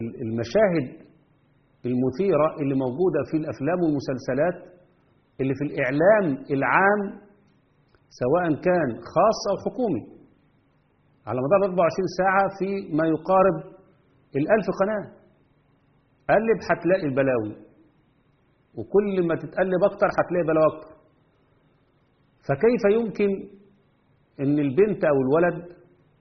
المشاهد المثيرة اللي موجودة في الأفلام والمسلسلات اللي في الإعلام العام سواء كان خاص أو حكومي على مدار 24 ساعة في ما يقارب الألف قناة قلب هتلاقي البلاوي وكل ما تتقلب أكتر هتلاقي بلاوي أكتر فكيف يمكن أن البنت أو الولد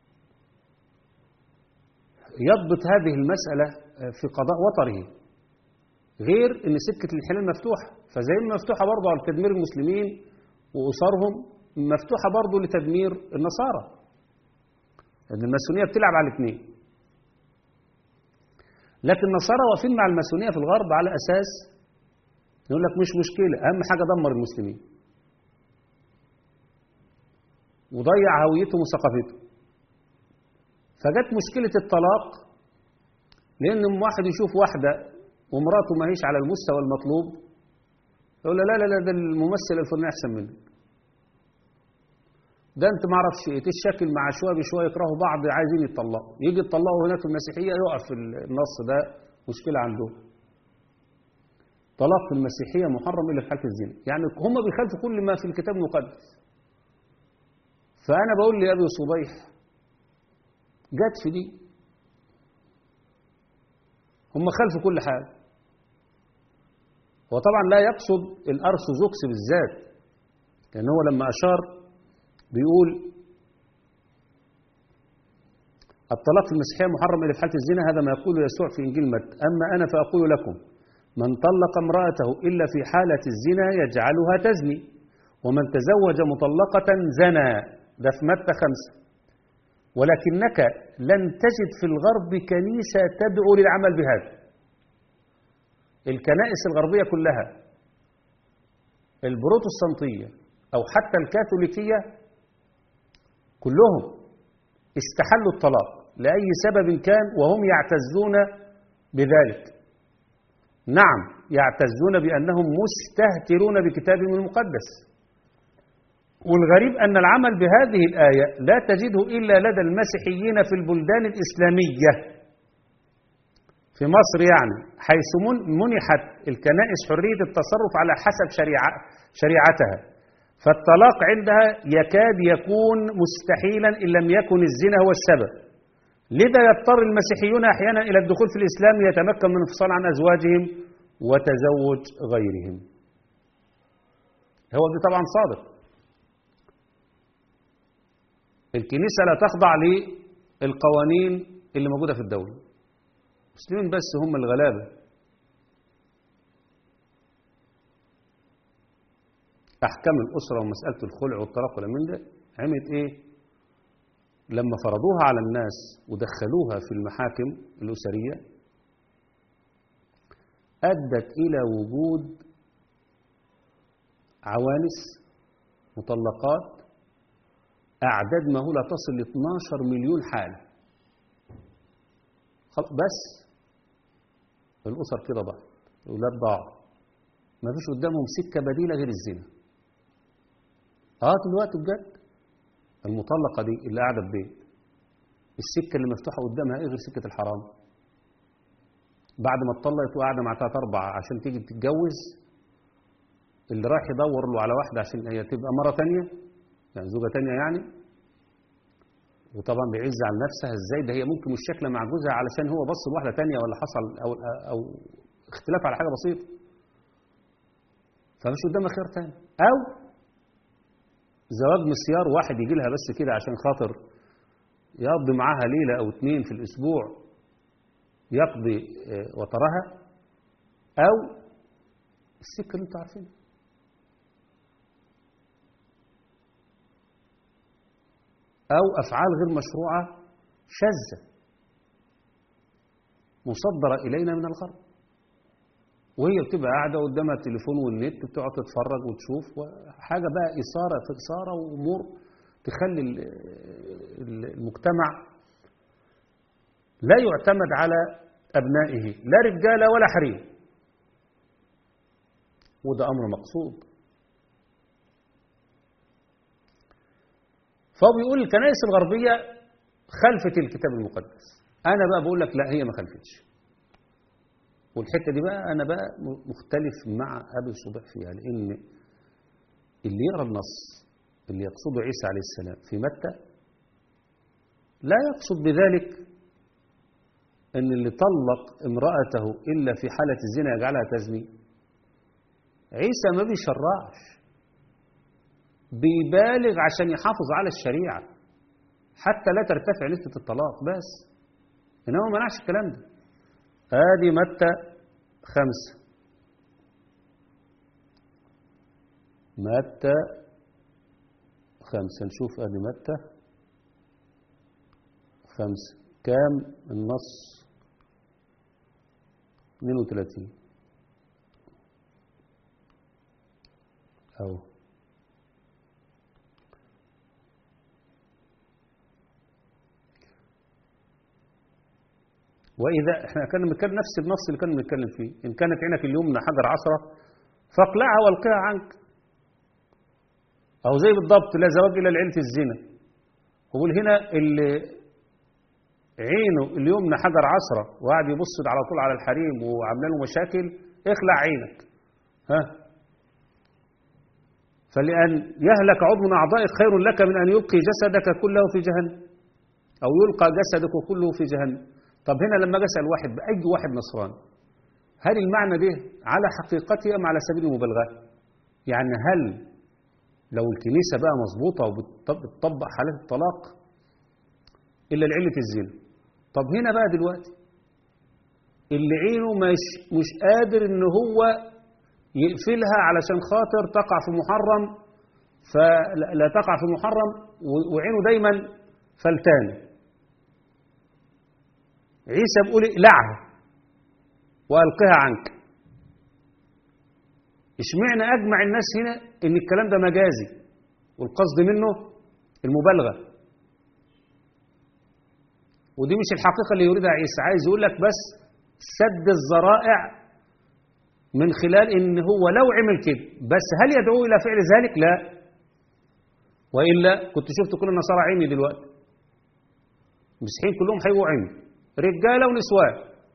يضبط هذه المسألة في قضاء وطره غير أن سكة الانحلال مفتوحة فزي ما مفتوحة برضه على تدمير المسلمين وأسرهم مفتوحة برضه لتدمير النصارى لأن الماسونية بتلعب على الاثنين لكن النصارى واقفين مع الماسونية في الغرب على أساس يقول لك مش مشكلة أهم حاجة دمر المسلمين وضيع هويتهم وثقافتهم فجت مشكلة الطلاق لأن واحد يشوف واحدة ومراته ما هيش على المستوى المطلوب يقول لا لا لا ده الممثل الفلاني أحسن منك ده انت ما اعرفش ايه تشكل مع شويه بشويه يكرهوا بعض عايزين يتطلقوا يجي يتطلقوا هناك في المسيحيه يقف النص ده مشكله عندهم طلاق في المسيحيه محرم الا في حاله الزنا يعني هم بيخالفوا كل ما في الكتاب المقدس فانا بقول لابي صبيح جت في دي هم خالفوا كل حاجه وطبعا لا يقصد الارثوذكس بالذات لان هو لما اشار بيقول الطلاق في المسيحية محرم إلى في حالة الزنا هذا ما يقول يسوع في إنجيل متى أما أنا فأقول لكم من طلق امرأته إلا في حالة الزنا يجعلها تزني ومن تزوج مطلقة زنى ده في متى خمسة ولكنك لن تجد في الغرب كنيسة تدعو للعمل بهذا الكنائس الغربية كلها البروتستانتية أو حتى الكاثوليكية كلهم استحلوا الطلاق لأي سبب كان وهم يعتزون بذلك نعم يعتزون بأنهم مستهترون بكتابهم المقدس والغريب أن العمل بهذه الآية لا تجده إلا لدى المسيحيين في البلدان الإسلامية في مصر يعني حيث منحت الكنائس حرية التصرف على حسب شريعة شريعتها فالطلاق عندها يكاد يكون مستحيلا إن لم يكن الزنا هو السبب لذا يضطر المسيحيون أحيانا إلى الدخول في الإسلام يتمكن من الانفصال عن أزواجهم وتزوج غيرهم هو دي طبعا صادق الكنيسة لا تخضع للقوانين اللي موجودة في الدولة المسلمين بس هم الغلابة أحكام الأسرة ومسألة الخلع والطلاق ولا من ده عملت إيه لما فرضوها على الناس ودخلوها في المحاكم الأسرية أدت إلى وجود عوانس مطلقات أعداد مهولة تصل ل 12 مليون حالة بس الأسر كده ضاعت الأولاد ضاعوا ما فيش قدامهم سكة بديلة غير الزنا اه دلوقتي بجد المطلقة دي اللي قاعدة في بيت السكة اللي مفتوحة قدامها ايه غير سكة الحرام بعد ما اتطلقت وقاعدة مع تلات أربعة عشان تيجي تتجوز اللي رايح يدور له على واحدة عشان هي تبقى مرة تانية يعني زوجة تانية يعني وطبعا بيعز على نفسها ازاي ده هي ممكن مش شكلة مع جوزها علشان هو بص لواحدة تانية ولا حصل أو, أو اختلاف على حاجة بسيطة فمش قدامها خير تاني أو زواج مسيار واحد يجي لها بس كده عشان خاطر يقضي معاها ليلة أو اتنين في الأسبوع يقضي وطرها أو السكة اللي انتوا عارفينها أو أفعال غير مشروعة شاذة مصدرة إلينا من الغرب وهي بتبقى قاعدة قدامها التليفون والنت بتقعد تتفرج وتشوف حاجة بقى إثارة في إثارة وأمور تخلي المجتمع لا يعتمد على أبنائه لا رجالة ولا حريم وده أمر مقصود فهو بيقول الكنائس الغربية خلفت الكتاب المقدس أنا بقى بقول لك لا هي ما خلفتش والحتة دي بقى أنا بقى مختلف مع أبي صبح فيها لأن اللي يقرأ النص اللي يقصده عيسى عليه السلام في متى لا يقصد بذلك أن اللي طلق امرأته إلا في حالة الزنا يجعلها تزني عيسى ما بيشرعش بيبالغ عشان يحافظ على الشريعة حتى لا ترتفع نسبة الطلاق بس إنما ما منعش الكلام ده آدي متى خمسة متى خمسة نشوف آدي متى خمسة كام النص 32 أو وإذا احنا كنا بنتكلم نفس النص اللي كنا بنتكلم فيه إن كانت عينك اليمنى حجر عصرة فاقلعها والقها عنك أو زي بالضبط لا زواج إلا لعيلة الزنا وقول هنا اللي عينه اليمنى حجر عصرة وقاعد يبص على طول على الحريم وعامله له مشاكل اخلع عينك ها فلأن يهلك عضو من أعضائك خير لك من أن يلقي جسدك كله في جهنم أو يلقى جسدك كله في جهنم طب هنا لما اجي اسال واحد باي واحد نصراني هل المعنى ده على حقيقته ام على سبيل المبالغه يعني هل لو الكنيسه بقى مظبوطه وبتطبق حالات الطلاق الا لعله الزنا طب هنا بقى دلوقتي اللي عينه مش مش قادر ان هو يقفلها علشان خاطر تقع في محرم فلا تقع في محرم وعينه دايما فلتان عيسى بيقول اقلعها والقها عنك اشمعنى اجمع الناس هنا ان الكلام ده مجازي والقصد منه المبالغه ودي مش الحقيقه اللي يريدها عيسى عايز يقول لك بس سد الذرائع من خلال ان هو لو عمل كده بس هل يدعو الى فعل ذلك لا والا كنت شفت كل النصارى عيني دلوقتي المسيحيين كلهم هيبقوا عيني رجاله ونسوان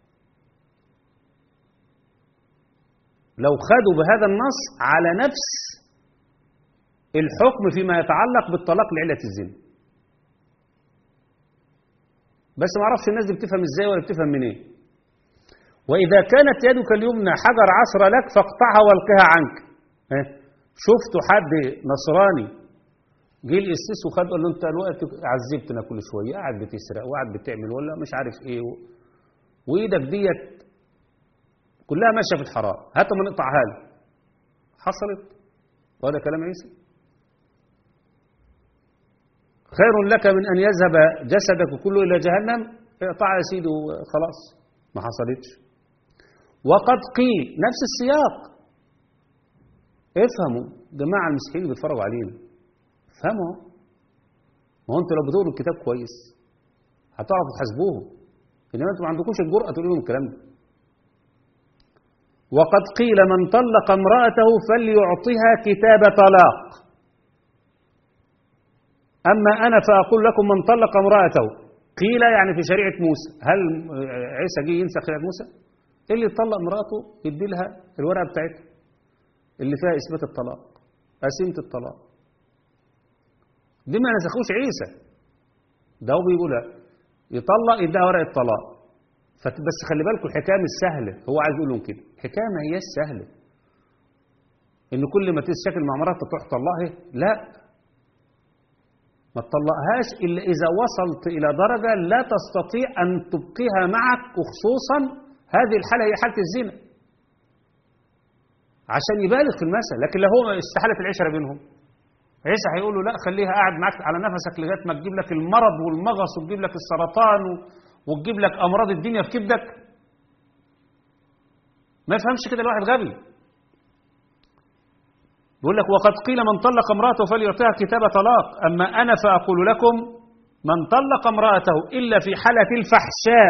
لو خدوا بهذا النص على نفس الحكم فيما يتعلق بالطلاق لعلة الزنا بس ما اعرفش الناس دي بتفهم ازاي ولا بتفهم منين إيه. واذا كانت يدك اليمنى حجر عصر لك فاقطعها والقها عنك شفتوا حد نصراني جه القسيس وخد قال له انت الوقت عذبتنا كل شويه قاعد بتسرق وقاعد بتعمل ولا مش عارف ايه و... وايدك ديت كلها ماشيه في الحرام هات ما نقطعها له حصلت وهذا كلام عيسى خير لك من ان يذهب جسدك كله الى جهنم اقطعها يا سيدي وخلاص ما حصلتش وقد قيل نفس السياق افهموا جماعه المسيحيين اللي بيتفرجوا علينا فهموا ما هو انتوا لو بتقروا الكتاب كويس هتعرفوا تحاسبوهم انما انتوا ما عندكوش الجرأة تقولوا لهم الكلام ده وقد قيل من طلق امرأته فليعطها كتاب طلاق أما أنا فأقول لكم من طلق امرأته قيل يعني في شريعة موسى هل عيسى جه ينسخ شريعة موسى اللي طلق امرأته يدي لها الورقة بتاعتها اللي فيها إثبات الطلاق قسيمة الطلاق دي ما نسخوش عيسى ده هو بيقولها يطلق يديها ورقه طلاق بس خلي بالكم الحكايه مش سهله هو عايز يقول لهم كده الحكايه ما هياش سهله ان كل ما تشكل مع مراتك تروح تطلقها لا ما تطلقهاش الا اذا وصلت الى درجه لا تستطيع ان تبقيها معك وخصوصا هذه الحاله هي حاله الزنا عشان يبالغ في المسألة لكن لو هو استحالت العشرة بينهم عيسى هيقول له لا خليها قاعد معاك على نفسك لغايه ما تجيب لك المرض والمغص وتجيب لك السرطان وتجيب لك امراض الدنيا في كبدك ما يفهمش كده الواحد غبي يقول لك وقد قيل من طلق امراته فليعطيها كتاب طلاق اما انا فاقول لكم من طلق امراته الا في حاله الفحشاء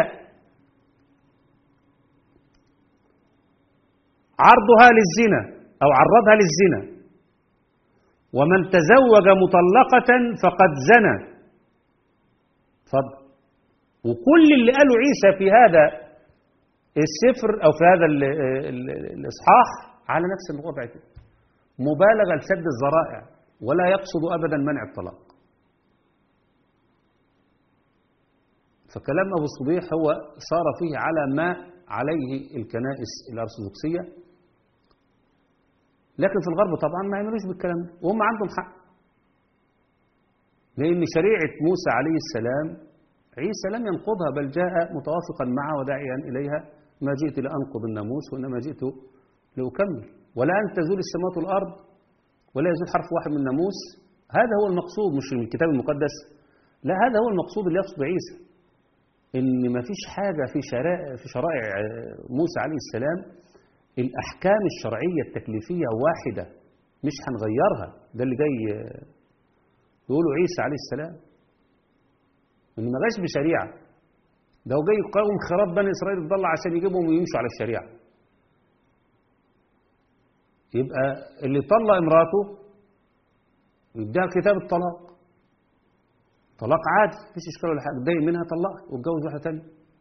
عرضها للزنا او عرضها للزنا ومن تزوج مطلقة فقد زنى فضل وكل اللي قاله عيسى في هذا السفر أو في هذا ال ال الإصحاح على نفس الوضع كده مبالغة لسد الذرائع ولا يقصد أبدا منع الطلاق فكلام أبو الصبيح هو صار فيه على ما عليه الكنائس الأرثوذكسية لكن في الغرب طبعا ما يعملوش بالكلام ده وهم عندهم حق لأن شريعة موسى عليه السلام عيسى لم ينقضها بل جاء متوافقا معها وداعيا إليها ما جئت لأنقض الناموس وإنما جئت لأكمل ولا أن تزول السماوات والأرض ولا يزول حرف واحد من الناموس هذا هو المقصود مش من الكتاب المقدس لا هذا هو المقصود اللي يقصد عيسى ان ما فيش حاجة في شرائع, في شرائع موسى عليه السلام الأحكام الشرعية التكليفية واحدة مش هنغيرها ده اللي جاي يقوله عيسى عليه السلام إن ما جاش بشريعة ده هو جاي يقاوم خراب بني إسرائيل تضل عشان يجيبهم ويمشوا على الشريعة يبقى اللي طلق امراته يديها كتاب الطلاق طلاق عادي مفيش اشكال ولا حاجه اتضايق منها طلقها واتجوز واحده ثانيه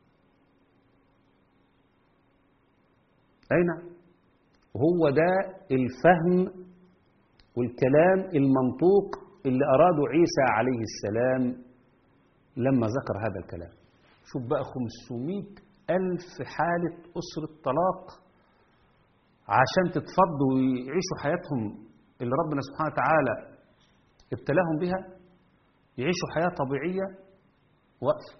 اي نعم وهو ده الفهم والكلام المنطوق اللي اراده عيسى عليه السلام لما ذكر هذا الكلام شوف بقى 500 ألف حالة أسرة طلاق عشان تتفض ويعيشوا حياتهم اللي ربنا سبحانه وتعالى ابتلاهم بها يعيشوا حياة طبيعية وقف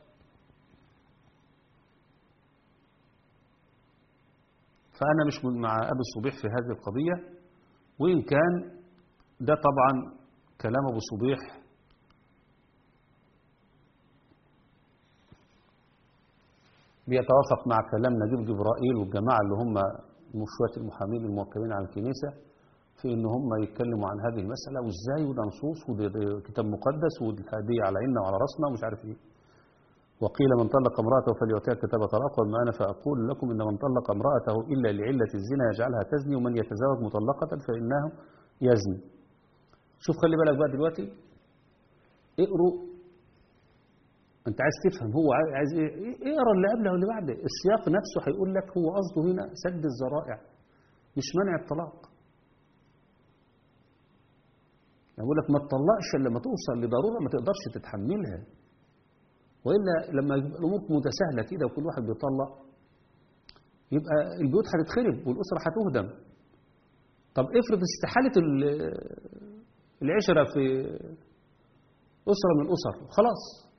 فأنا مش مع أبي الصبيح في هذه القضية وإن كان ده طبعا كلام أبو الصبيح بيتوافق مع كلام نجيب جبرائيل والجماعة اللي هم شوية المحامين الموكلين عن الكنيسة في ان هم يتكلموا عن هذه المسألة وازاي وده نصوص وده كتاب مقدس والهدية على عيننا وعلى راسنا ومش عارف ايه وقيل من طلق امرأته فليعطيها كتاب طلاق وما أنا فأقول لكم إن من طلق امرأته إلا لعلة الزنا يجعلها تزني ومن يتزوج مطلقة فإنه يزني شوف خلي بالك بقى دلوقتي اقروا انت عايز تفهم هو عايز ايه اقرا اللي قبله واللي بعده السياق نفسه هيقول لك هو قصده هنا سد الذرائع مش منع الطلاق يقول لك ما تطلقش الا لما توصل لضروره ما تقدرش تتحملها والا لما يبقى الامور متساهله كده وكل واحد بيطلق يبقى البيوت هتتخرب والاسره هتهدم طب افرض استحاله العشره في اسره من الاسر خلاص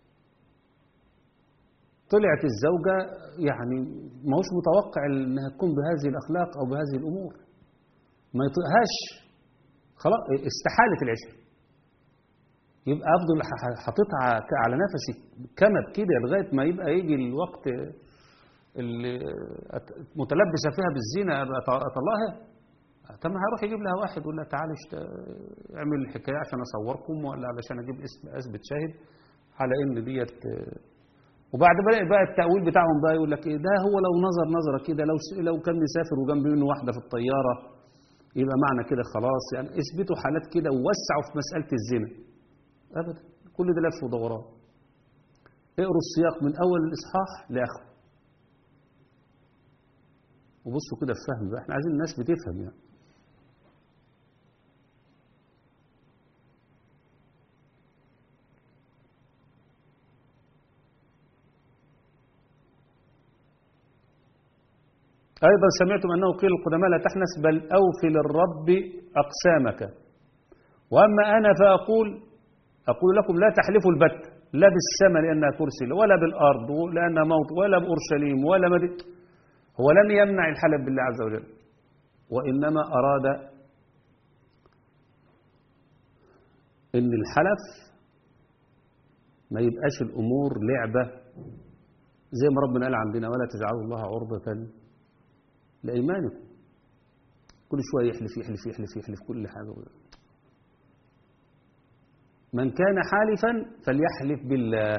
طلعت الزوجه يعني ما هوش متوقع انها تكون بهذه الاخلاق او بهذه الامور ما يطيقهاش خلاص استحالة العشرة يبقى أفضل حاططها على نفسي كمد كده لغاية ما يبقى يجي الوقت اللي متلبسة فيها بالزينة أطلقها طب ما هيروح يجيب لها واحد يقول لها تعالى اعمل الحكاية عشان أصوركم ولا علشان أجيب اسم أثبت شاهد على إن ديت وبعد بقى بقى التأويل بتاعهم بقى يقول لك إيه ده هو لو نظر نظرة كده لو لو كان مسافر وجنب منه واحدة في الطيارة يبقى معنى كده خلاص يعني اثبتوا حالات كده ووسعوا في مسألة الزنا أبدا كل ده لف ودوران اقروا السياق من أول الإصحاح لآخره وبصوا كده الفهم بقى احنا عايزين الناس بتفهم يعني أيضا سمعتم أنه قيل القدماء لا تحنس بل أوفي للرب أقسامك وأما أنا فأقول أقول لكم لا تحلفوا البت لا بالسماء لأنها كرسي ولا بالأرض لأنها موت ولا بأورشليم ولا مدي هو لم يمنع الحلف بالله عز وجل وإنما أراد إن الحلف ما يبقاش الأمور لعبة زي ما ربنا قال عندنا ولا تجعلوا الله عرضة لأيمانكم كل شوية يحلف يحلف يحلف يحلف كل حاجة من كان حالفا فليحلف بالله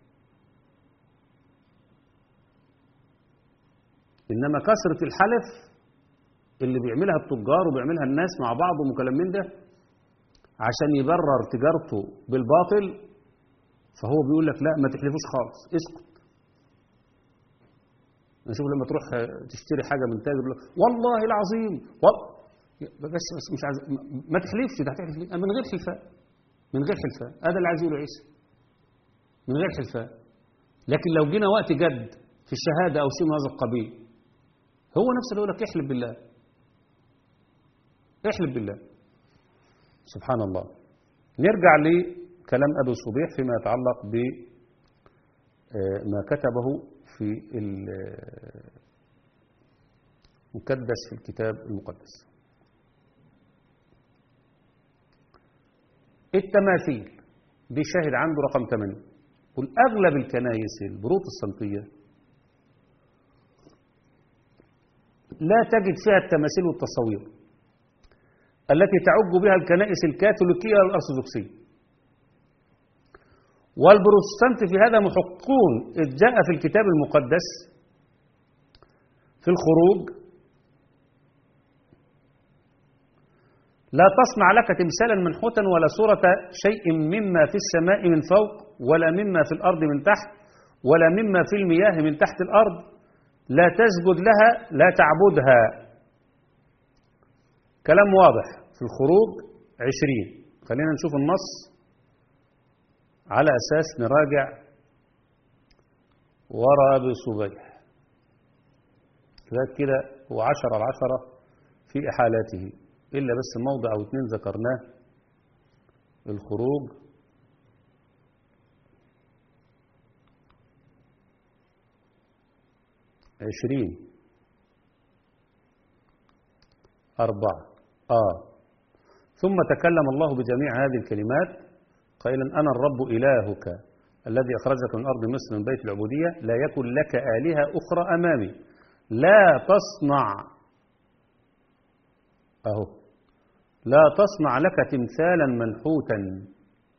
إنما كثرة الحلف اللي بيعملها التجار وبيعملها الناس مع بعض ومكلم من ده عشان يبرر تجارته بالباطل فهو بيقول لك لا ما تحلفوش خالص اسكت نشوف لما تروح تشتري حاجة من تاجر يقول لك والله العظيم وال... بس بس مش عايز ما تحلفش ده هتحلف ليه؟ من غير حلفاء من غير حلفاء هذا اللي عايز يقوله عيسى من غير حلفاء لكن لو جينا وقت جد في الشهادة أو شيء من هذا القبيل هو نفسه اللي يقول لك احلف بالله احلف بالله سبحان الله نرجع لكلام أبو صبيح فيما يتعلق بما كتبه في المكدس في الكتاب المقدس التماثيل دي شاهد عنده رقم 8 قل أغلب الكنائس البروتستانتية لا تجد فيها التماثيل والتصاوير التي تعج بها الكنائس الكاثوليكية والأرثوذكسية والبروتستانت في هذا محقون إذ جاء في الكتاب المقدس في الخروج لا تصنع لك تمثالا منحوتا ولا صورة شيء مما في السماء من فوق ولا مما في الأرض من تحت ولا مما في المياه من تحت الأرض لا تسجد لها لا تعبدها كلام واضح في الخروج عشرين خلينا نشوف النص على أساس نراجع ورا بصبيح ذلك كده هو عشرة العشرة في إحالاته إلا بس موضع أو اتنين ذكرناه الخروج عشرين أربعة آه ثم تكلم الله بجميع هذه الكلمات قائلا أنا الرب إلهك الذي أخرجك من أرض مصر من بيت العبودية لا يكن لك آلهة أخرى أمامي لا تصنع أهو لا تصنع لك تمثالا منحوتا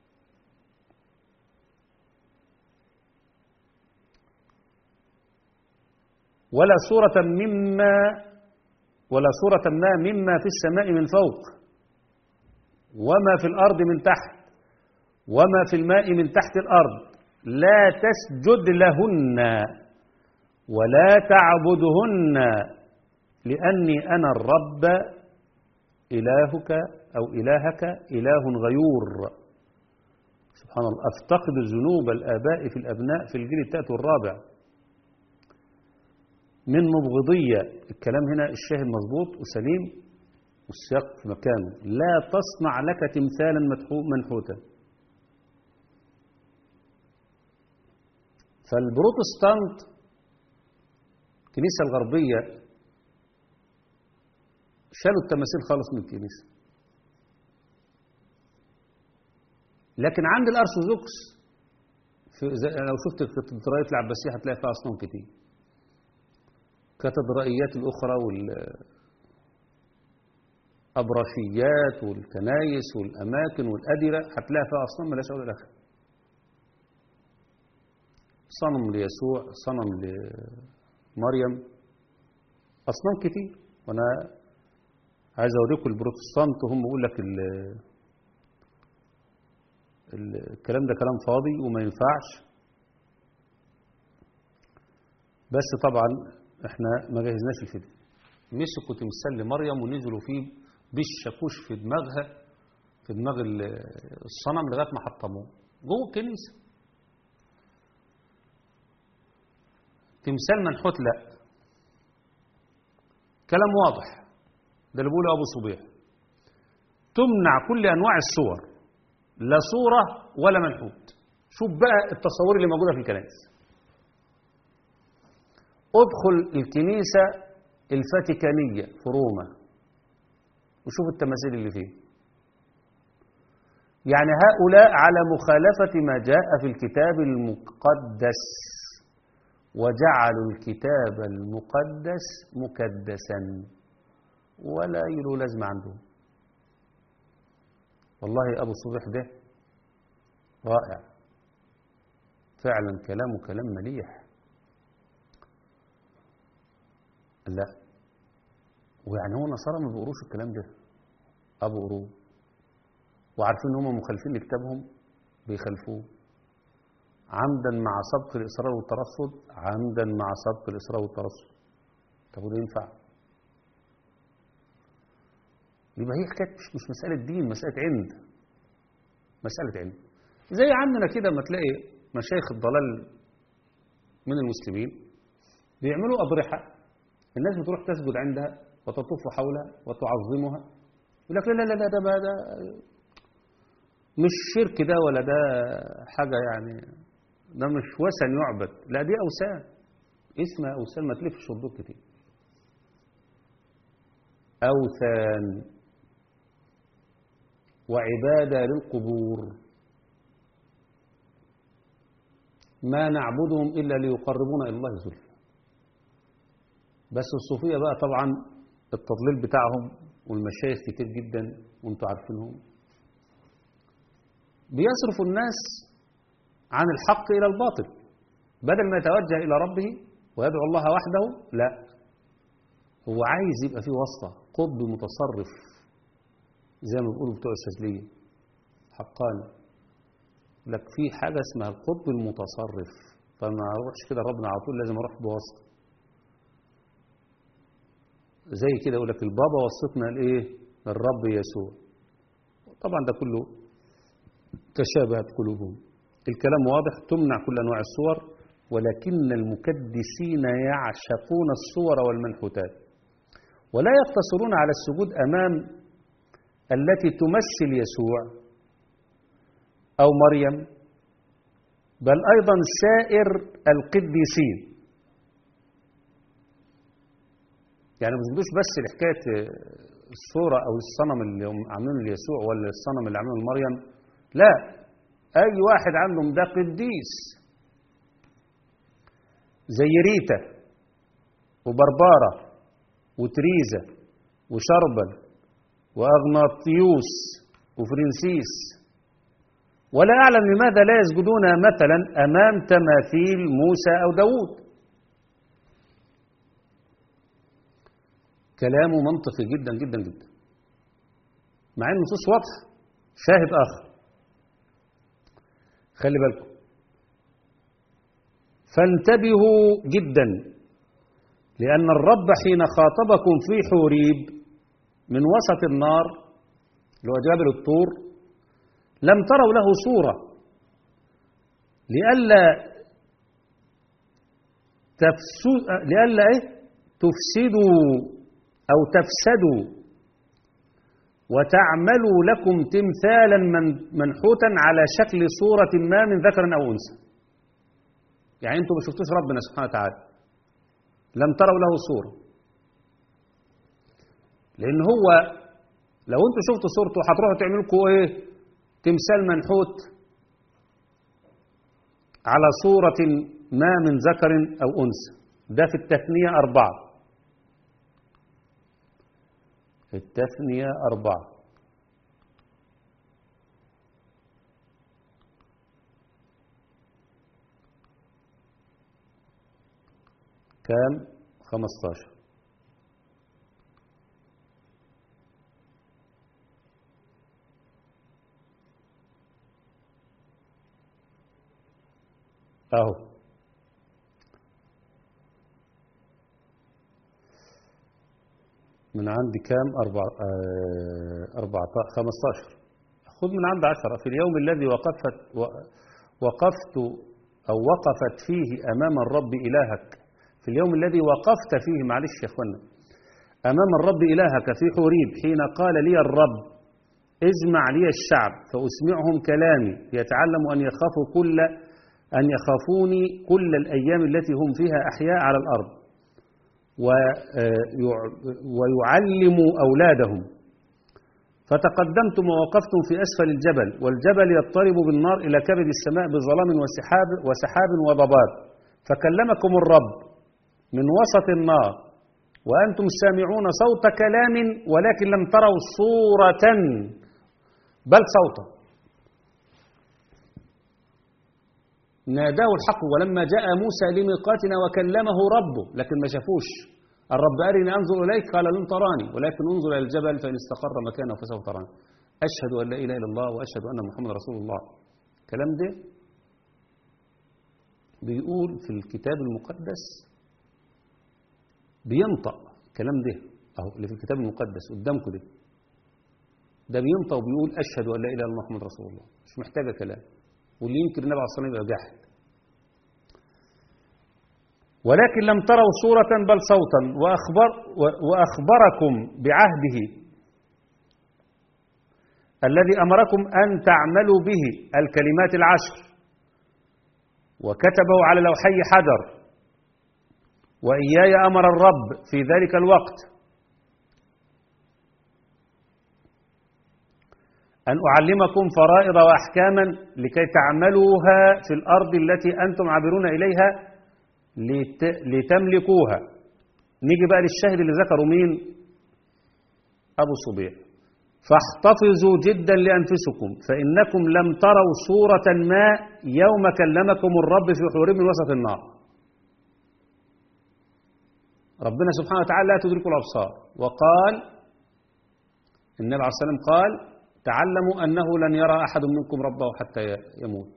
ولا صورة مما ولا صورة ما مما في السماء من فوق وما في الأرض من تحت وما في الماء من تحت الأرض لا تسجد لهن ولا تعبدهن لأني أنا الرب إلهك أو إلهك إله غيور سبحان الله أفتقد ذنوب الآباء في الأبناء في الجيل التالت والرابع من مبغضية الكلام هنا الشاهد مضبوط وسليم والسياق في مكانه لا تصنع لك تمثالا منحوتا فالبروتستانت الكنيسة الغربية شالوا التماثيل خالص من الكنيسة لكن عند الأرثوذكس لو شفت الكاتدرائيات العباسية هتلاقي فيها أصنام كتير الكاتدرائيات الأخرى والأبرشيات والكنايس والأماكن والأدرة هتلاقي فيها أصنام ملاش أول الآخر صنم ليسوع صنم لمريم أصنام كتير وأنا عايز أوريكم البروتستانت هم يقول لك الكلام ده كلام فاضي وما ينفعش بس طبعا احنا ما جهزناش الفيديو مسكوا تمثال لمريم ونزلوا فيه بالشاكوش في دماغها في دماغ الصنم لغايه ما حطموه جوه الكنيسه تمثال منحوت لا كلام واضح ده اللي بيقوله ابو صبيح تمنع كل انواع الصور لا صوره ولا منحوت شوف بقى التصور اللي موجوده في الكنائس ادخل الكنيسه الفاتيكانيه في روما وشوف التماثيل اللي فيه يعني هؤلاء على مخالفه ما جاء في الكتاب المقدس وجعلوا الكتاب المقدس مكدسا ولا يلو لازمة عندهم والله أبو صبيح ده رائع فعلا كلامه كلام مليح لا ويعني هو نصارى ما بيقروش الكلام ده أبو قروه وعارفين ان هم مخالفين لكتابهم بيخالفوه عمدا مع سبق الإصرار والترصد عمدا مع سبق الإصرار والترصد طب وده ينفع يبقى هي حكاية مش, مش مسألة دين مسألة عند مسألة عند زي عندنا كده ما تلاقي مشايخ الضلال من المسلمين بيعملوا أضرحة الناس بتروح تسجد عندها وتطوف حولها وتعظمها يقول لك لا لا لا لا ده ما ده مش شرك ده ولا ده حاجة يعني ده مش وثن يعبد لا دي أوثان اسمها أوثان ما تلفش الضوء كتير أوثان وعبادة للقبور ما نعبدهم إلا ليقربونا إلى الله زلفى بس الصوفية بقى طبعا التضليل بتاعهم والمشايخ كتير جدا وانتوا عارفينهم بيصرف الناس عن الحق إلى الباطل بدل ما يتوجه إلى ربه ويدعو الله وحده لا هو عايز يبقى فيه واسطة قطب متصرف زي ما بيقولوا بتوع السجلية حقاني لك في حاجة اسمها القطب المتصرف فما اروحش كده ربنا على طول لازم اروح بواسطة زي كده يقول لك البابا وصتنا لايه للرب يسوع طبعا ده كله تشابهت قلوبهم الكلام واضح تمنع كل انواع الصور ولكن المكدسين يعشقون الصور والمنحوتات ولا يقتصرون على السجود امام التي تمثل يسوع او مريم بل ايضا سائر القديسين يعني ما بيسجدوش بس لحكايه الصوره او الصنم اللي هم عاملينه ليسوع ولا الصنم اللي عاملينه لمريم لا اي واحد عندهم ده قديس زي ريتا وبربارة وتريزا وشربل وأغناطيوس وفرنسيس ولا أعلم لماذا لا يسجدون مثلا أمام تماثيل موسى أو داود كلامه منطقي جدا جدا جدا مع ان النصوص واضحه شاهد اخر خلي بالكم فانتبهوا جدا لان الرب حين خاطبكم في حوريب من وسط النار اللي هو جبل الطور لم تروا له صوره لئلا تفسد لئلا ايه تفسدوا أو تفسدوا وتعملوا لكم تمثالا منحوتا على شكل صورة ما من ذكر أو أنثى يعني أنتم ما شفتوش ربنا سبحانه وتعالى لم تروا له صورة لأن هو لو أنتم شفتوا صورته هتروحوا تعملوا لكم إيه تمثال منحوت على صورة ما من ذكر أو أنثى ده في التثنية أربعة التثنية أربعة كام خمستاشر أهو من عند كام أربع أربعة خمستاشر خذ من عند عشرة في اليوم الذي وقفت وقفت أو وقفت فيه أمام الرب إلهك في اليوم الذي وقفت فيه معلش يا أخوانا أمام الرب إلهك في حوريب حين قال لي الرب اجمع لي الشعب فأسمعهم كلامي يتعلم أن يخافوا كل أن يخافوني كل الأيام التي هم فيها أحياء على الأرض ويعلموا أولادهم فتقدمتم ووقفتم في أسفل الجبل والجبل يضطرب بالنار إلى كبد السماء بظلام وسحاب, وسحاب وضباب فكلمكم الرب من وسط النار وأنتم سامعون صوت كلام ولكن لم تروا صورة بل صوتا ناداه الحق ولما جاء موسى لميقاتنا وكلمه ربه لكن ما شافوش الرب أرني أنظر إليك قال لن تراني ولكن انظر إلى الجبل فإن استقر مكانه فسوف تراني أشهد أن لا إله إلا الله وأشهد أن محمد رسول الله كلام ده بيقول في الكتاب المقدس بينطق الكلام ده اهو اللي في الكتاب المقدس قدامكم ده ده بينطق وبيقول اشهد ان لا اله الا الله محمد رسول الله مش محتاجه كلام واللي ينكر النبي عليه الصلاه والسلام يبقى جاحد ولكن لم تروا صورة بل صوتا وأخبر وأخبركم بعهده الذي أمركم أن تعملوا به الكلمات العشر وكتبه على لوحي حجر وإياي أمر الرب في ذلك الوقت أن أعلمكم فرائض وأحكاما لكي تعملوها في الأرض التي أنتم عابرون إليها لت... لتملكوها نيجي بقى للشاهد اللي ذكروا مين أبو صبيح فاحتفظوا جدا لأنفسكم فإنكم لم تروا صورة ما يوم كلمكم الرب في حور من وسط النار ربنا سبحانه وتعالى لا تدرك الأبصار وقال النبي عليه الصلاة والسلام قال تعلموا أنه لن يرى أحد منكم ربه حتى يموت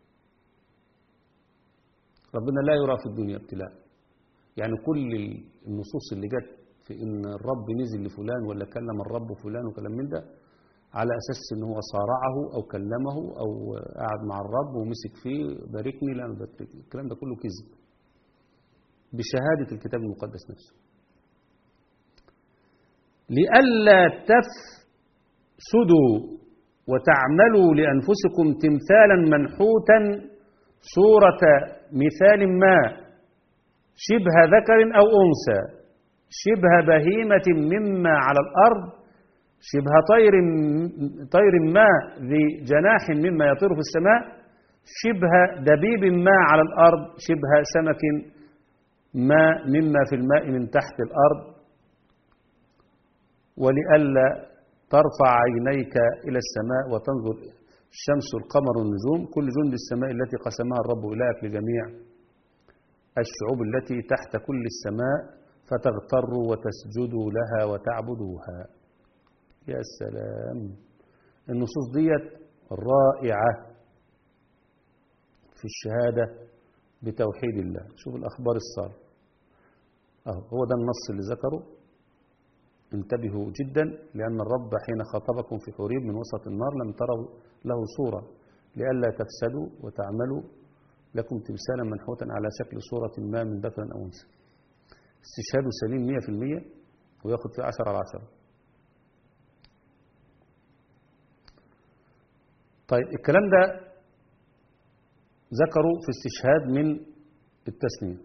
ربنا لا يرى في الدنيا ابتلاء يعني كل النصوص اللي جت في ان الرب نزل لفلان ولا كلم الرب فلان وكلام من ده على اساس ان هو صارعه او كلمه او قعد مع الرب ومسك فيه باركني لا انا بارك الكلام ده كله كذب بشهاده الكتاب المقدس نفسه لئلا تفسدوا وتعملوا لانفسكم تمثالا منحوتا صوره مثال ما شبه ذكر او انثى شبه بهيمة مما على الأرض شبه طير طير ما ذي جناح مما يطير في السماء شبه دبيب ما على الأرض شبه سمك ما مما في الماء من تحت الأرض ولئلا ترفع عينيك إلى السماء وتنظر الشمس والقمر والنجوم كل جند السماء التي قسمها الرب إلهك لجميع الشعوب التي تحت كل السماء فتغتروا وتسجدوا لها وتعبدوها يا سلام النصوص ديت رائعة في الشهادة بتوحيد الله شوف الأخبار الصالحة أهو هو ده النص اللي ذكره انتبهوا جدا لأن الرب حين خاطبكم في حريب من وسط النار لم تروا له صورة لئلا تفسدوا وتعملوا لكم تمثالا منحوتا على شكل صورة ما من ذكر أو أنثى استشهاده سليم 100% وياخد فيه 10 على 10 طيب الكلام ده ذكروا في استشهاد من التسنية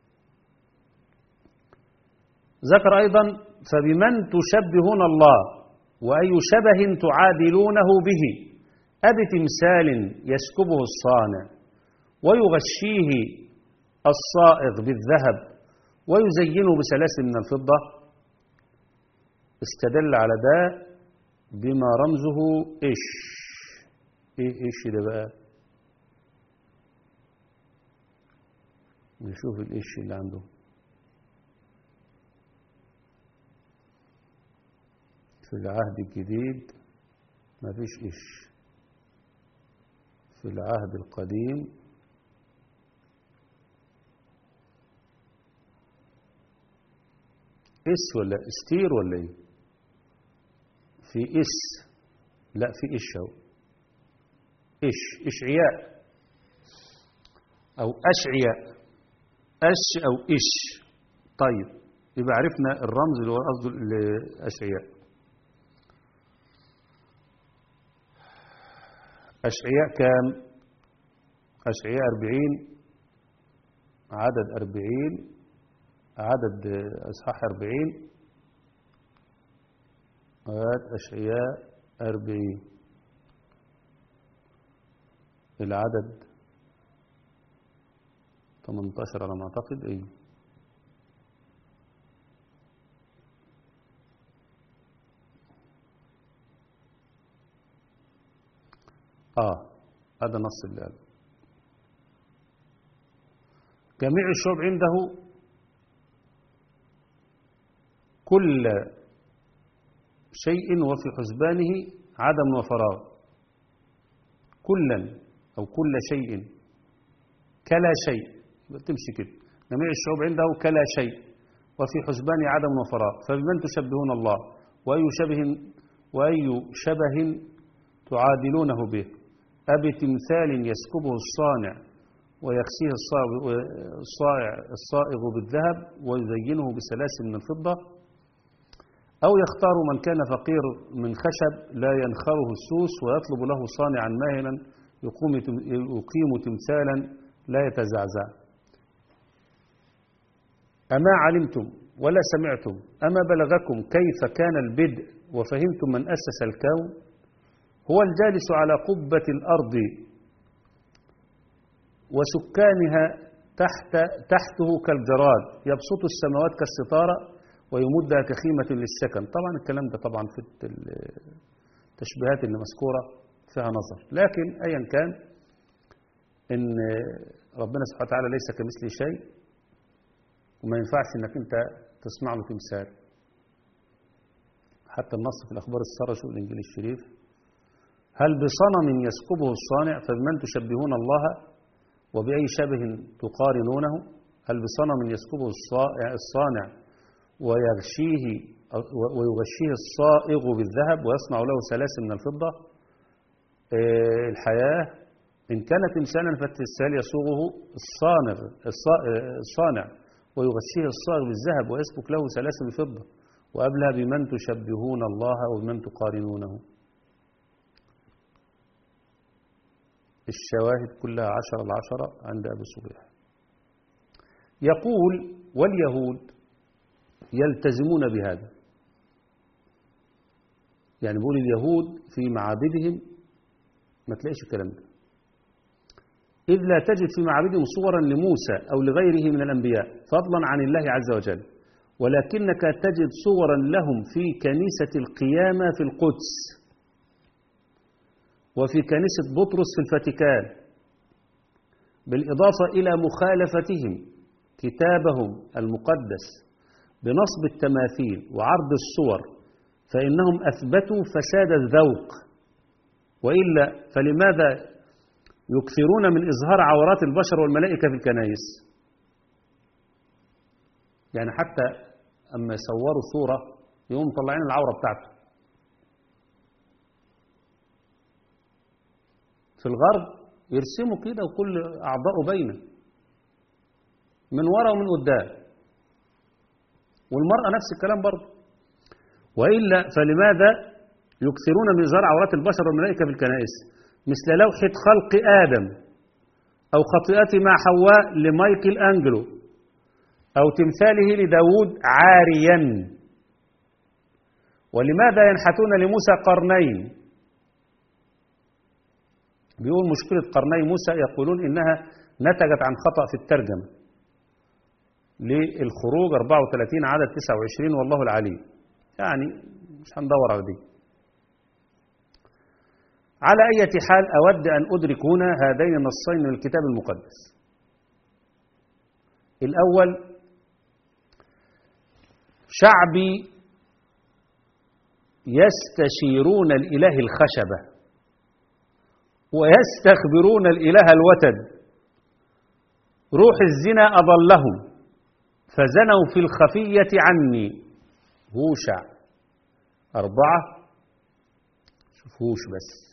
ذكر أيضا فبمن تشبهون الله وأي شبه تعادلونه به أبي تمثال يسكبه الصانع ويغشيه الصائغ بالذهب ويزينه بسلاسل من الفضة استدل على ده بما رمزه إيش إيه إيش ده بقى نشوف الإيش اللي عنده في العهد الجديد ما فيش إيش في العهد القديم اس ولا استير ولا ايه في اس لا في ايش اهو ايش اشعياء او اشعياء اش او ايش طيب يبقى عرفنا الرمز اللي هو قصده الاشعياء اشعياء كام اشعياء 40 عدد 40 عدد اصحاح 40 آيات أشعياء 40 العدد 18 على ما أعتقد إيه آه هذا نص اللي قال جميع الشعوب عنده كل شيء وفي حسبانه عدم وفراغ كلا أو كل شيء كلا شيء تمشي كده جميع الشعوب عنده كلا شيء وفي حسبان عدم وفراغ فبمن تشبهون الله وأي شبه وأي شبه تعادلونه به أبي تمثال يسكبه الصانع ويكسيه الصائع الصائغ بالذهب ويزينه بسلاسل من الفضة أو يختار من كان فقير من خشب لا ينخره السوس ويطلب له صانعا ماهلا يقوم يقيم تمثالا لا يتزعزع أما علمتم ولا سمعتم أما بلغكم كيف كان البدء وفهمتم من أسس الكون هو الجالس على قبة الأرض وسكانها تحت تحته كالجراد يبسط السماوات كالستارة ويمدها كخيمة للسكن طبعا الكلام ده طبعا في التشبيهات اللي مذكورة فيها نظر لكن أيا كان إن ربنا سبحانه وتعالى ليس كمثله شيء وما ينفعش إنك أنت تصنع له تمثال حتى النص في الأخبار السارة شو الإنجيل الشريف هل بصنم يسكبه الصانع فبمن تشبهون الله وبأي شبه تقارنونه هل بصنم يسكبه الصانع ويغشيه ويغشيه الصائغ بالذهب ويصنع له سلاسل من الفضة الحياة إن كان تمثالا فالتمثال يصوغه الصانع الصانع ويغشيه الصائغ بالذهب ويسبك له سلاسل الفضة وأبلى بمن تشبهون الله وبمن تقارنونه الشواهد كلها عشر العشرة عند أبي صبيح يقول واليهود يلتزمون بهذا يعني بيقول اليهود في معابدهم ما تلاقيش الكلام ده إذ لا تجد في معابدهم صورا لموسى أو لغيره من الأنبياء فضلا عن الله عز وجل ولكنك تجد صورا لهم في كنيسة القيامة في القدس وفي كنيسة بطرس في الفاتيكان بالإضافة إلى مخالفتهم كتابهم المقدس بنصب التماثيل وعرض الصور فإنهم أثبتوا فساد الذوق وإلا فلماذا يكثرون من إظهار عورات البشر والملائكة في الكنائس يعني حتى أما يصوروا صورة يقوم مطلعين العورة بتاعته في الغرب يرسموا كده وكل أعضاءه باينة من ورا ومن قدام والمرأة نفس الكلام برضه وإلا فلماذا يكثرون من إظهار عورات البشر والملائكة في الكنائس مثل لوحة خلق آدم أو خطيئته مع حواء لمايكل أنجلو أو تمثاله لداود عاريا ولماذا ينحتون لموسى قرنين بيقول مشكلة قرني موسى يقولون إنها نتجت عن خطأ في الترجمة للخروج 34 عدد 29 والله العليم يعني مش هندور على دي على أي حال أود أن أدرك هنا هذين النصين من الكتاب المقدس الأول شعبي يستشيرون الإله الخشبة ويستخبرون الإله الوتد روح الزنا أضلهم فزنوا في الخفية عني هوشع أربعة شوف هوش بس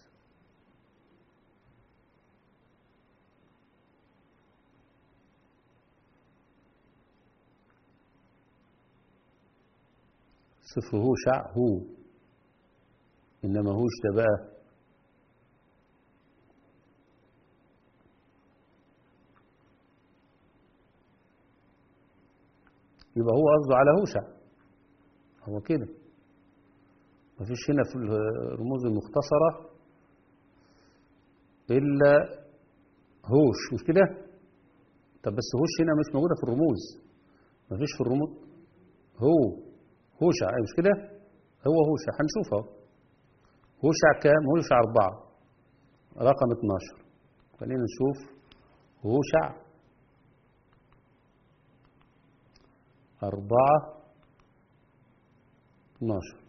صفر هوشع هو إنما هوش ده بقى يبقى هو قصده على هوشع هو كده مفيش هنا في الرموز المختصرة إلا هوش مش كده طب بس هوش هنا مش موجودة في الرموز مفيش في الرموز هو هوشع مش كده هو هوشع هنشوفه هوشع كام هوشع أربعة رقم 12 خلينا نشوف هوشع أربعة اتناشر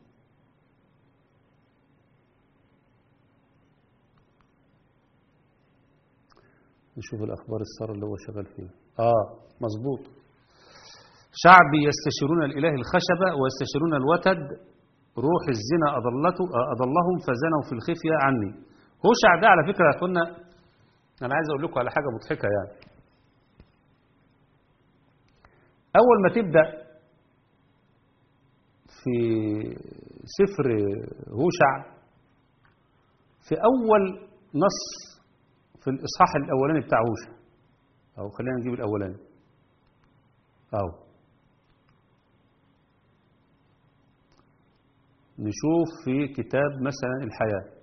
نشوف الأخبار السارة اللي هو شغال فيها اه مظبوط شعبي يستشيرون الإله الخشبة ويستشيرون الوتد روح الزنا أضلته أضلهم فزنوا في الخفية عني هوشع ده على فكرة يا أخوانا أنا عايز أقول لكم على حاجة مضحكة يعني أول ما تبدأ في سفر هوشع في أول نص في الإصحاح الأولاني بتاع هوشع أو خلينا نجيب الأولاني أو نشوف في كتاب مثلا الحياة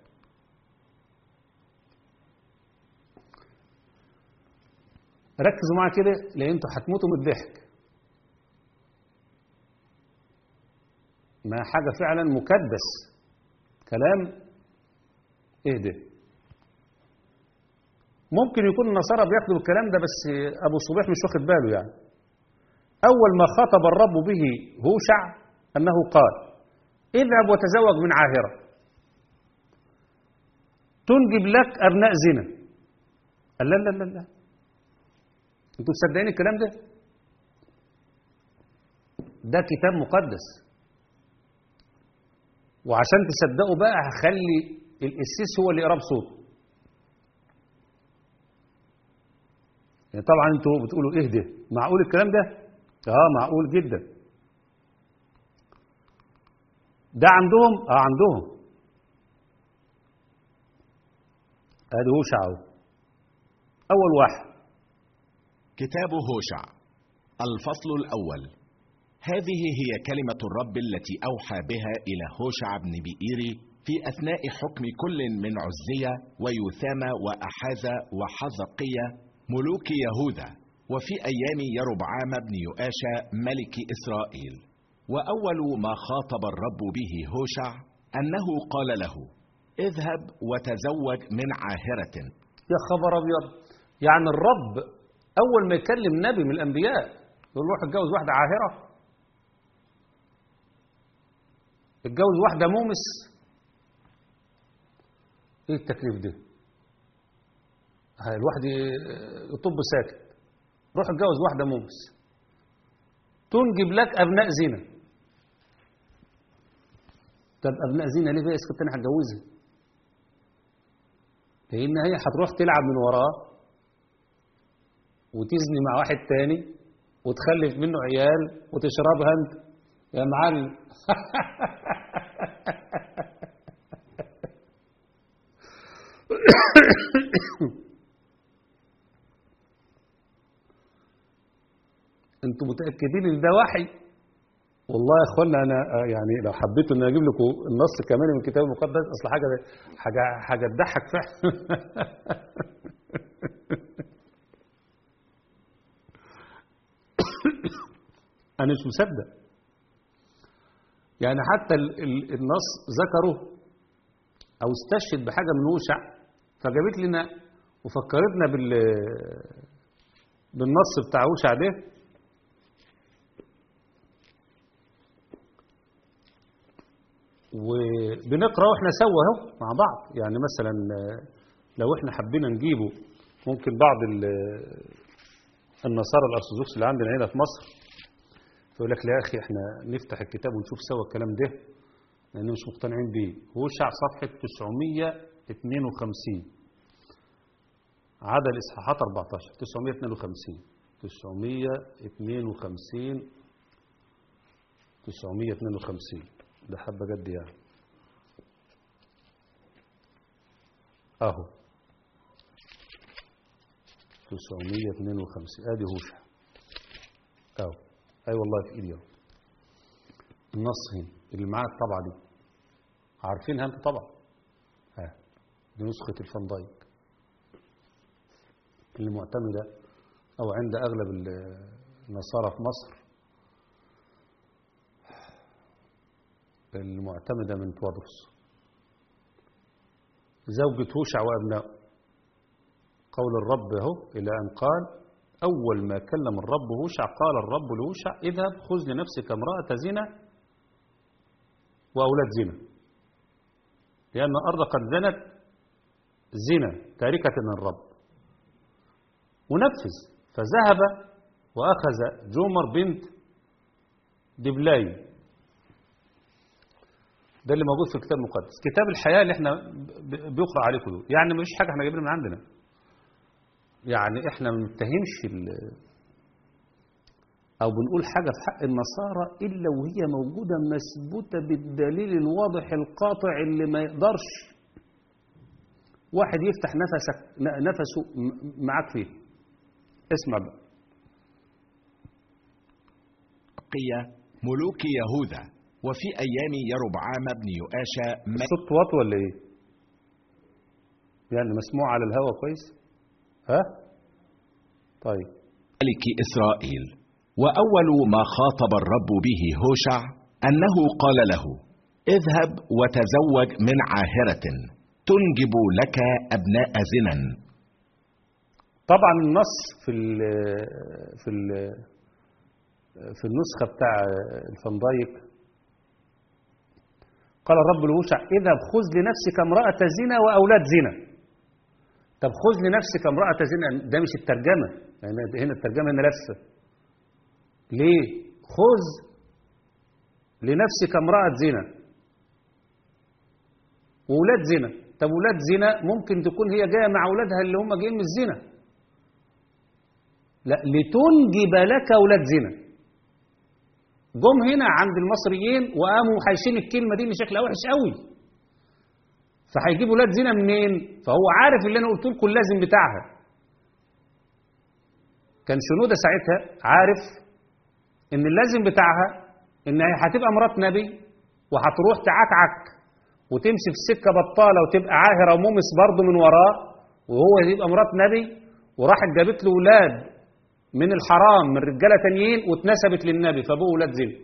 ركزوا معايا كده لأن انتوا هتموتوا من الضحك ما حاجة فعلا مكدس كلام ايه ده ممكن يكون النصارى بياخدوا الكلام ده بس ابو صبيح مش واخد باله يعني اول ما خاطب الرب به هوشع انه قال اذهب وتزوج من عاهرة تنجب لك ابناء زنا قال لا لا لا لا انتوا مصدقين الكلام ده ده كتاب مقدس وعشان تصدقوا بقى هخلي القسيس هو اللي يقرا بصوته يعني طبعا انتوا بتقولوا ايه ده معقول الكلام ده اه معقول جدا ده عندهم اه عندهم ادي هوشع اهو اول واحد كتاب هوشع الفصل الأول هذه هي كلمة الرب التي أوحى بها إلى هوشع بن بئيري في أثناء حكم كل من عزية ويثامة وأحازة وحزقية ملوك يهوذا وفي أيام يربعام بن يؤاشى ملك إسرائيل وأول ما خاطب الرب به هوشع أنه قال له اذهب وتزوج من عاهرة يا خبر ابيض يعني الرب اول ما يكلم نبي من الانبياء يقول له روح اتجوز واحده عاهره اتجوز واحده مومس ايه التكليف ده هاي الواحد يطب ساكت روح اتجوز واحده مومس تنجب لك ابناء زنا طب ابناء زنا ليه بقى كنت انا هتجوزها لان هي هتروح تلعب من وراه وتزني مع واحد تاني وتخلف منه عيال وتشربها انت يا معلم انتوا متاكدين ان ده وحي والله يا اخوانا انا آه، يعني لو حبيت ان اجيب لكم النص كمان من الكتاب المقدس اصل حاجه حاجه حاجه تضحك فعلا انا مش مصدق يعني حتى ال- ال- النص ذكره او استشهد بحاجه من هوشع فجابت لنا وفكرتنا بال بالنص بتاع هوشع ده وبنقرا واحنا سوا اهو مع بعض يعني مثلا آه، لو احنا حبينا نجيبه ممكن بعض ال- النصارى الارثوذكس اللي عندنا هنا في مصر فيقول لك لا يا اخي احنا نفتح الكتاب ونشوف سوا الكلام ده لان مش مقتنعين بيه هوشع صفحه 952 عدد الاصحاحات 14 952 952 952 ده حبه جد يعني اهو 952 ادي هوشع اهو اي والله في ايدي اهو النص هنا اللي معاك طبعا دي عارفينها انت طبعا ها دي نسخة الفان دايك اللي معتمدة او عند اغلب ال- النصارى في مصر المعتمدة من توادرس زوجة هوشع وابنائه قول الرب اهو إلى أن قال أول ما كلم الرب هوشع قال الرب لهوشع اذهب خذ لنفسك امرأة زنا وأولاد زنا لأن الأرض قد زنت زنا تاركة من الرب ونفذ فذهب وأخذ جومر بنت دبلاي ده اللي موجود في الكتاب المقدس كتاب الحياة اللي احنا ب- بيقرأ عليكم دول يعني مش حاجة احنا جايبينها من عندنا يعني احنا ما بنتهمش ال- او بنقول حاجة في حق النصارى الا وهي موجودة مثبوتة بالدليل الواضح القاطع اللي ما يقدرش واحد يفتح نفسك ن- نفسه م- معاك فيه اسمع بقى بقي ملوك يهوذا وفي أيام يربعام بن يؤاشى ملك الصوت واطي ولا ايه يعني مسموع على الهوا كويس ها طيب إسرائيل وأول ما خاطب الرب به هوشع أنه قال له اذهب وتزوج من عاهرة تنجب لك أبناء زنا طبعا النص في ال في ال في النسخة بتاع الفندايك قال الرب لهوشع اذهب خذ لنفسك امرأة زنا وأولاد زنا طب خذ لنفسك امرأة زنا ده مش الترجمة يعني هنا الترجمة هنا لفة ليه خذ لنفسك امرأة زنا وولاد زنا طب ولاد زنا ممكن تكون هي جاية مع أولادها اللي هم جايين من الزنا لا لتنجب لك أولاد زنا جم هنا عند المصريين وقاموا حايشين الكلمة دي اللي شكلها وحش قوي فهيجيب ولاد زنا منين فهو عارف اللي انا قلت لكم اللازم بتاعها كان شنودة ساعتها عارف ان اللازم بتاعها ان هي هتبقى مرات نبي وهتروح تعكعك وتمشي في السكه بطاله وتبقى عاهره ومومس برضه من وراه وهو يبقى مرات نبي وراحت جابت له ولاد من الحرام من رجاله تانيين واتنسبت للنبي فابوه ولاد زنا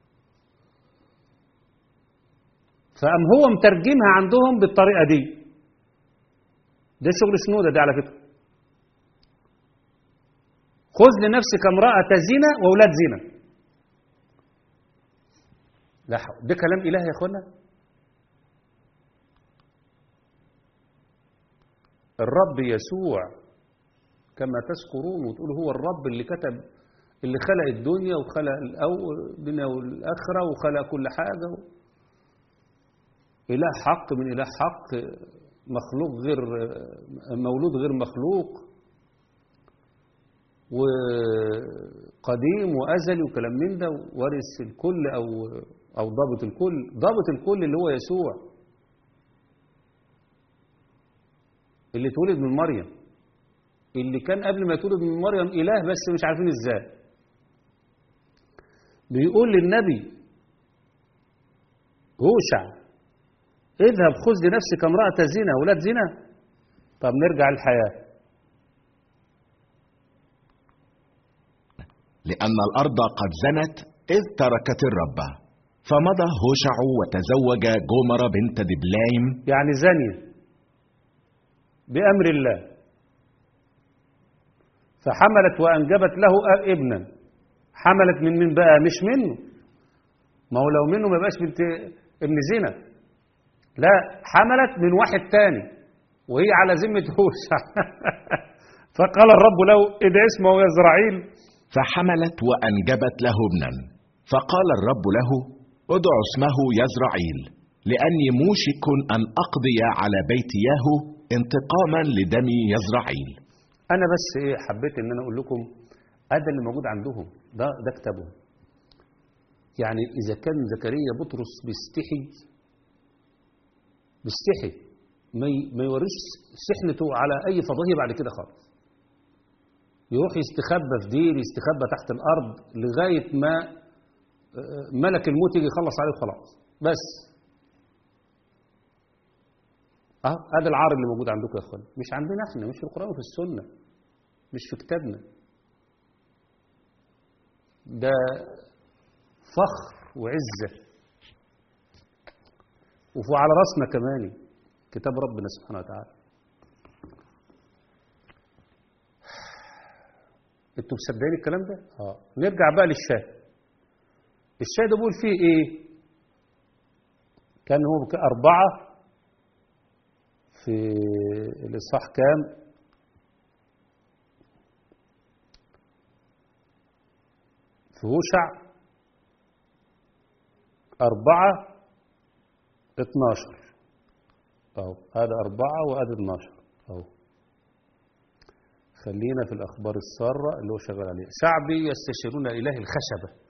فقام هو مترجمها عندهم بالطريقه دي ده شغل شنوده ده على فكره خذ لنفسك امرأة زنا وأولاد زنا لا حول ده كلام إله يا أخوانا الرب يسوع كما تذكرون وتقول هو الرب اللي كتب اللي خلق الدنيا وخلق الأو- الدنيا والآخرة وخلق كل حاجة إله حق من إله حق مخلوق غير مولود غير مخلوق وقديم وأزلي وكلام من ده وارث الكل أو أو ضابط الكل ضابط الكل اللي هو يسوع اللي اتولد من مريم اللي كان قبل ما يتولد من مريم إله بس مش عارفين إزاي بيقول للنبي هوشع اذهب خذ لنفسك امرأة زنا ولاد زنا طب نرجع للحياة لأن الأرض قد زنت إذ تركت الرب فمضى هوشع وتزوج جومر بنت دبلايم يعني زانية بأمر الله فحملت وأنجبت له ابنا حملت من من بقى مش منه ما هو لو منه ما يبقاش بنت ابن زنا لا حملت من واحد تاني وهي على ذمة هوشع فقال الرب له إذا اسمه يزرعيل فحملت وأنجبت له ابنا فقال الرب له ادع اسمه يزرعيل لأني موشك أن أقضي على بيت ياهو انتقاما لدم يزرعيل أنا بس إيه حبيت إن أنا أقول لكم هذا اللي موجود عندهم ده ده كتابهم يعني إذا كان زكريا بطرس بيستحي بيستحي ما ي- ما يوريش سحنته على أي فضائية بعد كده خالص يروح يستخبى في دير يستخبى تحت الأرض لغاية ما آه، ملك الموت يجي يخلص عليه وخلاص بس اه هذا العار اللي موجود عندكم يا اخوان مش عندنا احنا مش في القرآن وفي السنة مش في كتابنا ده فخر وعزة وعلى راسنا كمان كتاب ربنا سبحانه وتعالى انتوا مصدقين الكلام ده؟ اه نرجع بقى للشاهد الشاهد بيقول فيه ايه؟ كان هو بك- أربعة في الإصحاح كام؟ في هوشع أربعة اتناشر أهو هذا أربعة وهذا اتناشر أهو خلينا في الأخبار السارة اللي هو شغال عليها شعبي يستشيرون إله الخشبة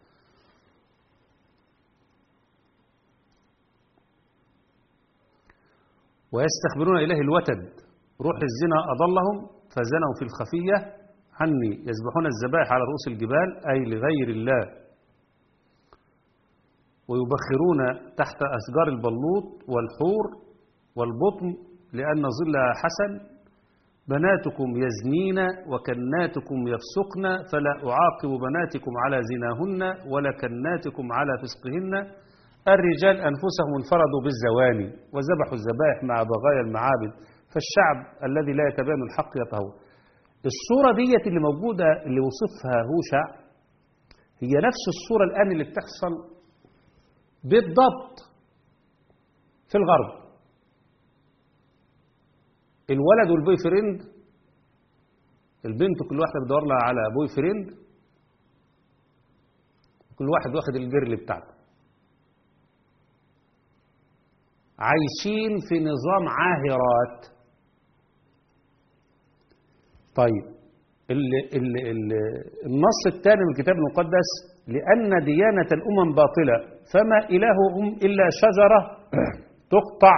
ويستخبرون إله الوتد روح الزنا أضلهم فزنوا في الخفية عني يذبحون الذبائح على رؤوس الجبال أي لغير الله ويبخرون تحت أشجار البلوط والحور والبطن لأن ظلها حسن بناتكم يزنين وكناتكم يفسقن فلا أعاقب بناتكم على زناهن ولا كناتكم على فسقهن الرجال أنفسهم انفردوا بالزواني وذبحوا الذبائح مع بغايا المعابد فالشعب الذي لا يتبين الحق يطهو الصورة ديت اللي موجودة اللي وصفها هوشع هي نفس الصورة الآن اللي بتحصل بالضبط في الغرب الولد والبوي فريند البنت كل واحدة بتدور لها على بوي فريند كل واحد واخد الجرل بتاعته عايشين في نظام عاهرات طيب ال ال ال النص الثاني من الكتاب المقدس لأن ديانة الأمم باطلة فما إلههم إلا شجرة تقطع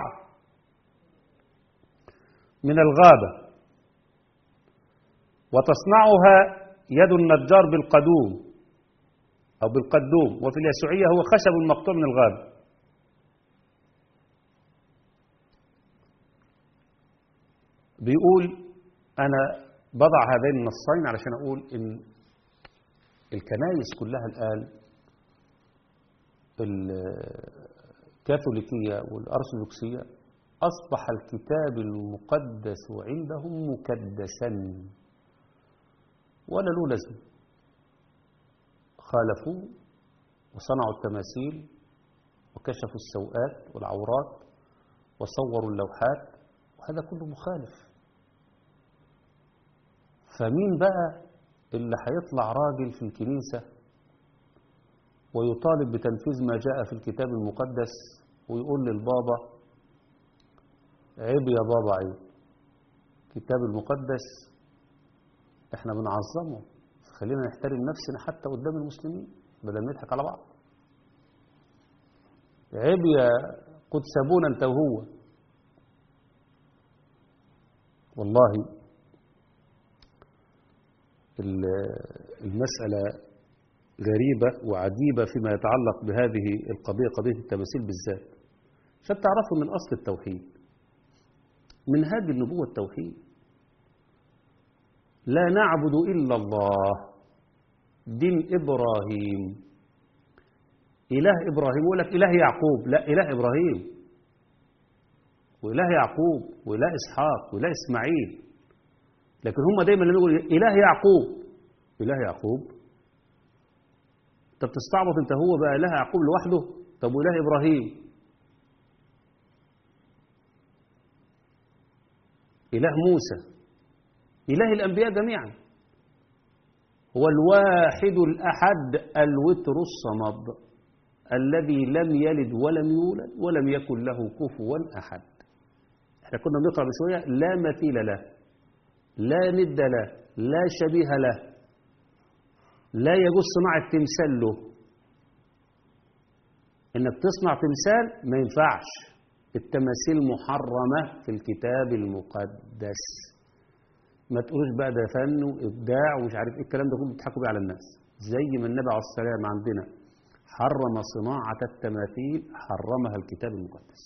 من الغابة وتصنعها يد النجار بالقدوم أو بالقدوم وفي اليسوعية هو خشب مقطوع من الغابة بيقول أنا بضع هذين النصين علشان أقول إن الكنائس كلها الآن الكاثوليكية والأرثوذكسية أصبح الكتاب المقدس عندهم مكدسا ولا له لازمة خالفوه وصنعوا التماثيل وكشفوا السوءات والعورات وصوروا اللوحات وهذا كله مخالف فمين بقى اللي هيطلع راجل في الكنيسة ويطالب بتنفيذ ما جاء في الكتاب المقدس ويقول للبابا عيب يا بابا عيب الكتاب المقدس احنا بنعظمه خلينا نحترم نفسنا حتى قدام المسلمين بدل ما نضحك على بعض عيب يا قدس ابونا انت وهو والله المسألة غريبة وعجيبة فيما يتعلق بهذه القضية قضية التماثيل بالذات عشان تعرفوا من أصل التوحيد من هذه النبوة التوحيد لا نعبد إلا الله دين إبراهيم إله إبراهيم يقول لك إله يعقوب لا إله إبراهيم وإله يعقوب وإله إسحاق وإله إسماعيل لكن هم دايما لما يقولوا إله يعقوب إله يعقوب طب تستعبط أنت هو بقى إله يعقوب لوحده طب وإله إبراهيم إله موسى إله الأنبياء جميعا هو الواحد الأحد الوتر الصمد الذي لم يلد ولم يولد ولم يكن له كفوا أحد احنا كنا بنقرأ بشوية لا مثيل له لا ند له لا شبيه له لا يجوز صناعة تمثال له انك تصنع تمثال ما ينفعش التماثيل محرمة في الكتاب المقدس ما تقولوش بقى ده فن وابداع ومش عارف ايه الكلام ده كله بيضحكوا بيه على الناس زي ما النبي عليه السلام عندنا حرم صناعة التماثيل حرمها الكتاب المقدس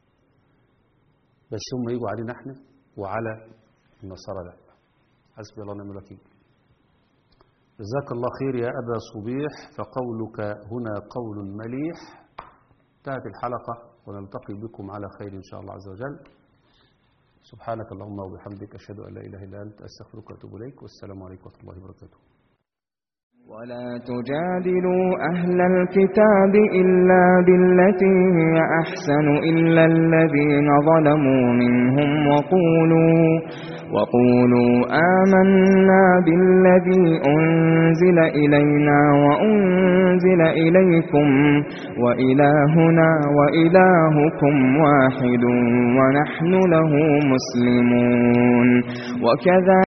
بس هم يجوا علينا احنا وعلى النصارى لا حسبي الله ونعم الوكيل جزاك الله خير يا أبا صبيح فقولك هنا قول مليح انتهت الحلقة ونلتقي بكم على خير إن شاء الله عز وجل سبحانك اللهم وبحمدك أشهد أن لا إله إلا أنت أستغفرك وأتوب إليك والسلام عليكم ورحمة الله وبركاته ولا تجادلوا أهل الكتاب إلا بالتي هي أحسن إلا الذين ظلموا منهم وقولوا وقولوا آمنا بالذي أنزل إلينا وأنزل إليكم وإلهنا وإلهكم واحد ونحن له مسلمون وكذا